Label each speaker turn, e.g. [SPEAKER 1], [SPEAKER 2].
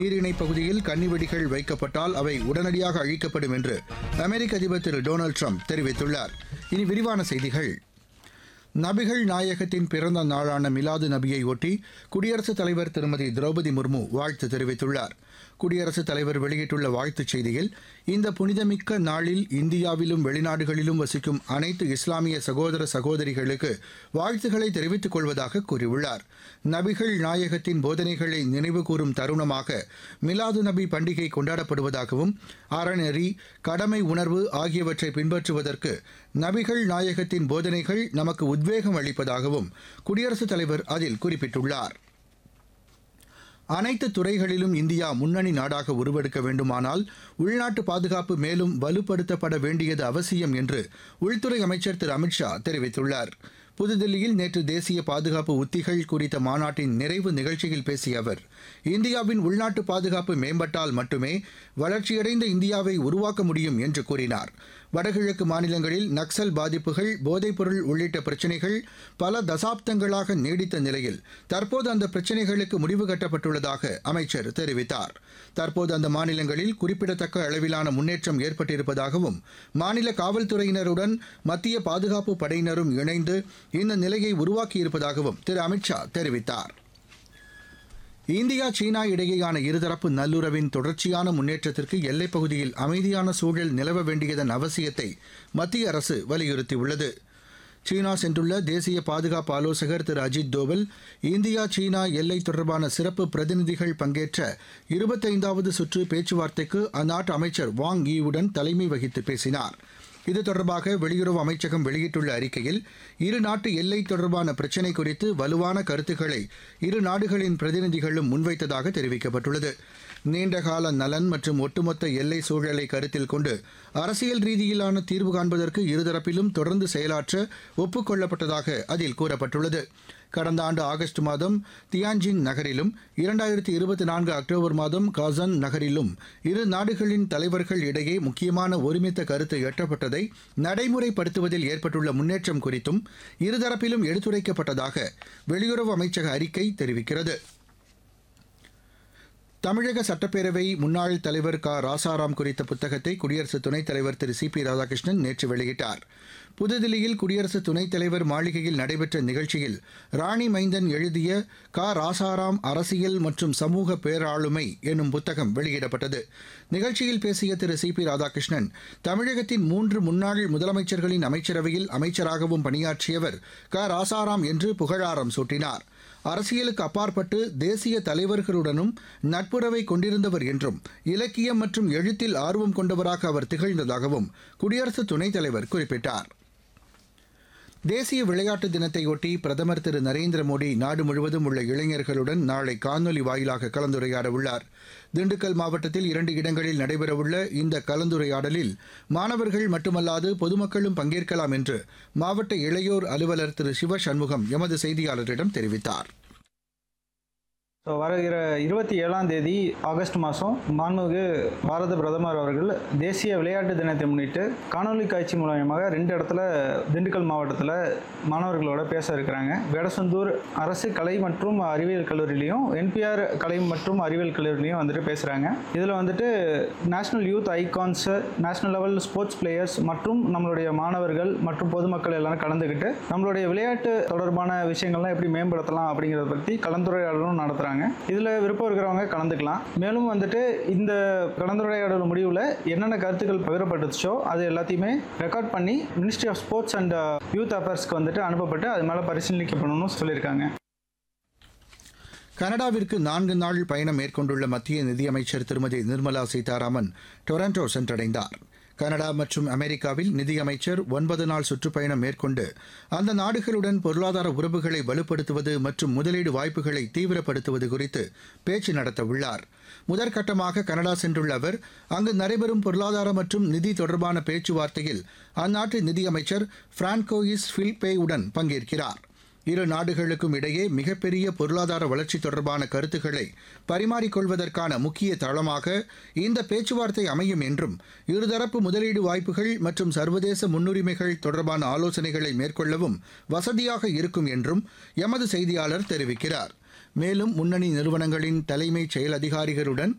[SPEAKER 1] நீரிணை பகுதியில் கன்னிவெடிகள் வைக்கப்பட்டால் அவை உடனடியாக அழிக்கப்படும் என்று அமெரிக்க அதிபர் திரு டொனால்டு ட்ரம்ப் தெரிவித்துள்ளார் இனி விரிவான செய்திகள் நபிகள் நாயகத்தின் பிறந்த நாளான மிலாது நபியை ஒட்டி குடியரசுத் தலைவர் திருமதி திரௌபதி முர்மு வாழ்த்து தெரிவித்துள்ளார் குடியரசுத் தலைவர் வெளியிட்டுள்ள வாழ்த்துச் செய்தியில் இந்த புனிதமிக்க நாளில் இந்தியாவிலும் வெளிநாடுகளிலும் வசிக்கும் அனைத்து இஸ்லாமிய சகோதர சகோதரிகளுக்கு வாழ்த்துக்களை தெரிவித்துக் கொள்வதாக கூறியுள்ளார் நபிகள் நாயகத்தின் போதனைகளை நினைவுகூரும் தருணமாக மிலாது நபி பண்டிகை கொண்டாடப்படுவதாகவும் அறநெறி கடமை உணர்வு ஆகியவற்றை பின்பற்றுவதற்கு நபிகள் நாயகத்தின் போதனைகள் நமக்கு உத்வேகம் அளிப்பதாகவும் குடியரசுத் தலைவர் அதில் குறிப்பிட்டுள்ளார் அனைத்து துறைகளிலும் இந்தியா முன்னணி நாடாக உருவெடுக்க வேண்டுமானால் உள்நாட்டு பாதுகாப்பு மேலும் வலுப்படுத்தப்பட வேண்டியது அவசியம் என்று உள்துறை அமைச்சர் திரு அமித்ஷா தெரிவித்துள்ளார் புதுதில்லியில் நேற்று தேசிய பாதுகாப்பு உத்திகள் குறித்த மாநாட்டின் நிறைவு நிகழ்ச்சியில் பேசிய அவர் இந்தியாவின் உள்நாட்டு பாதுகாப்பு மேம்பட்டால் மட்டுமே வளர்ச்சியடைந்த இந்தியாவை உருவாக்க முடியும் என்று கூறினார் வடகிழக்கு மாநிலங்களில் நக்சல் பாதிப்புகள் போதைப்பொருள் உள்ளிட்ட பிரச்சினைகள் பல தசாப்தங்களாக நீடித்த நிலையில் தற்போது அந்த பிரச்சினைகளுக்கு முடிவு கட்டப்பட்டுள்ளதாக அமைச்சர் தெரிவித்தார் தற்போது அந்த மாநிலங்களில் குறிப்பிடத்தக்க அளவிலான முன்னேற்றம் ஏற்பட்டிருப்பதாகவும் மாநில காவல்துறையினருடன் மத்திய பாதுகாப்பு படையினரும் இணைந்து இந்த நிலையை உருவாக்கியிருப்பதாகவும் திரு அமித்ஷா தெரிவித்தார் இந்தியா சீனா இடையேயான இருதரப்பு நல்லுறவின் தொடர்ச்சியான முன்னேற்றத்திற்கு எல்லைப் பகுதியில் அமைதியான சூழல் நிலவ வேண்டியதன் அவசியத்தை மத்திய அரசு வலியுறுத்தியுள்ளது சீனா சென்றுள்ள தேசிய பாதுகாப்பு ஆலோசகர் திரு அஜித் தோவல் இந்தியா சீனா எல்லை தொடர்பான சிறப்பு பிரதிநிதிகள் பங்கேற்ற இருபத்தைந்தாவது சுற்று பேச்சுவார்த்தைக்கு அந்நாட்டு அமைச்சர் வாங் ஈவுடன் தலைமை வகித்து பேசினார் இது தொடர்பாக வெளியுறவு அமைச்சகம் வெளியிட்டுள்ள அறிக்கையில் இரு நாட்டு எல்லை தொடர்பான பிரச்சினை குறித்து வலுவான கருத்துக்களை இரு நாடுகளின் பிரதிநிதிகளும் முன்வைத்ததாக தெரிவிக்கப்பட்டுள்ளது நீண்டகால நலன் மற்றும் ஒட்டுமொத்த எல்லை சூழலை கருத்தில் கொண்டு அரசியல் ரீதியிலான தீர்வு காண்பதற்கு இருதரப்பிலும் தொடர்ந்து செயலாற்ற ஒப்புக்கொள்ளப்பட்டதாக அதில் கூறப்பட்டுள்ளது கடந்த ஆண்டு ஆகஸ்ட் மாதம் தியான்ஜின் நகரிலும் இரண்டாயிரத்தி இருபத்தி நான்கு அக்டோபர் மாதம் காசன் நகரிலும் இரு நாடுகளின் தலைவர்கள் இடையே முக்கியமான ஒருமித்த கருத்து எட்டப்பட்டதை நடைமுறைப்படுத்துவதில் ஏற்பட்டுள்ள முன்னேற்றம் குறித்தும் இருதரப்பிலும் எடுத்துரைக்கப்பட்டதாக வெளியுறவு அமைச்சக அறிக்கை தெரிவிக்கிறது தமிழக சட்டப்பேரவை முன்னாள் தலைவர் க ராசாராம் குறித்த புத்தகத்தை குடியரசு துணைத் தலைவர் திரு சி பி ராதாகிருஷ்ணன் நேற்று வெளியிட்டார் புதுதில்லியில் குடியரசு துணைத் தலைவர் மாளிகையில் நடைபெற்ற நிகழ்ச்சியில் ராணி மைந்தன் எழுதிய க ராசாராம் அரசியல் மற்றும் சமூக பேராளுமை என்னும் புத்தகம் வெளியிடப்பட்டது நிகழ்ச்சியில் பேசிய திரு சி பி ராதாகிருஷ்ணன் தமிழகத்தின் மூன்று முன்னாள் முதலமைச்சர்களின் அமைச்சரவையில் அமைச்சராகவும் பணியாற்றியவர் க ராசாராம் என்று புகழாரம் சூட்டினார் அரசியலுக்கு அப்பாற்பட்டு தேசிய தலைவர்களுடனும் நட்புறவை கொண்டிருந்தவர் என்றும் இலக்கியம் மற்றும் எழுத்தில் ஆர்வம் கொண்டவராக அவர் திகழ்ந்ததாகவும் குடியரசு துணைத் தலைவர் குறிப்பிட்டார் தேசிய விளையாட்டு தினத்தையொட்டி பிரதமர் திரு நரேந்திர மோடி நாடு முழுவதும் உள்ள இளைஞர்களுடன் நாளை காணொலி வாயிலாக கலந்துரையாட உள்ளார் திண்டுக்கல் மாவட்டத்தில் இரண்டு இடங்களில் நடைபெறவுள்ள இந்த கலந்துரையாடலில் மாணவர்கள் மட்டுமல்லாது பொதுமக்களும் பங்கேற்கலாம் என்று மாவட்ட இளையோர் அலுவலர் திரு சிவ சண்முகம் எமது செய்தியாளரிடம் தெரிவித்தார்
[SPEAKER 2] ஸோ வருகிற இருபத்தி ஏழாம் தேதி ஆகஸ்ட் மாதம் மாண்புமிகு பாரத பிரதமர் அவர்கள் தேசிய விளையாட்டு தினத்தை முன்னிட்டு காணொலி காட்சி மூலயமாக ரெண்டு இடத்துல திண்டுக்கல் மாவட்டத்தில் மாணவர்களோட பேச இருக்கிறாங்க வேடசந்தூர் அரசு கலை மற்றும் அறிவியல் கல்லூரியிலையும் என்பிஆர் கலை மற்றும் அறிவியல் கல்லூரியிலையும் வந்துட்டு பேசுகிறாங்க இதில் வந்துட்டு national youth icons national level sports players மற்றும் நம்மளுடைய மாணவர்கள் மற்றும் பொதுமக்கள் எல்லாரும் கலந்துக்கிட்டு நம்மளுடைய விளையாட்டு தொடர்பான விஷயங்கள்லாம் எப்படி மேம்படுத்தலாம் அப்படிங்கிறத பற்றி கலந்துரையாடலும் நடத்துகிறாங்க இதில் விருப்பம் இருக்கிறவங்க கலந்துக்கலாம் மேலும் வந்துட்டு இந்த கலந்துரையாடல் முடிவில் என்னென்ன கருத்துக்கள் பகிரப்பட்டுச்சோ அது எல்லாத்தையுமே ரெக்கார்ட் பண்ணி ministry of sports and youth அஃபேர்ஸ்க்கு வந்துட்டு அனுப்பப்பட்டு அது மேலே பரிசீலிக்கப்படணும்னு சொல்லியிருக்காங்க
[SPEAKER 1] கனடாவிற்கு நான்கு நாள் பயணம் மேற்கொண்டுள்ள மத்திய நிதியமைச்சர் திருமதி நிர்மலா சீதாராமன் டொரண்டோ சென்றடைந்தார் கனடா மற்றும் அமெரிக்காவில் நிதியமைச்சர் ஒன்பது நாள் சுற்றுப்பயணம் மேற்கொண்டு அந்த நாடுகளுடன் பொருளாதார உறவுகளை வலுப்படுத்துவது மற்றும் முதலீடு வாய்ப்புகளை தீவிரப்படுத்துவது குறித்து பேச்சு நடத்த உள்ளார் முதற்கட்டமாக கனடா சென்றுள்ள அவர் அங்கு நடைபெறும் பொருளாதார மற்றும் நிதி தொடர்பான பேச்சுவார்த்தையில் அந்நாட்டு நிதியமைச்சர் பிரான்கோயிஸ் ஃபில்பேயுடன் பங்கேற்கிறார் இரு நாடுகளுக்கும் இடையே மிகப்பெரிய பொருளாதார வளர்ச்சி தொடர்பான கருத்துக்களை பரிமாறிக்கொள்வதற்கான முக்கிய தளமாக இந்த பேச்சுவார்த்தை அமையும் என்றும் இருதரப்பு முதலீடு வாய்ப்புகள் மற்றும் சர்வதேச முன்னுரிமைகள் தொடர்பான ஆலோசனைகளை மேற்கொள்ளவும் வசதியாக இருக்கும் என்றும் எமது செய்தியாளர் தெரிவிக்கிறார் மேலும் முன்னணி நிறுவனங்களின் தலைமைச் செயல் அதிகாரிகளுடன்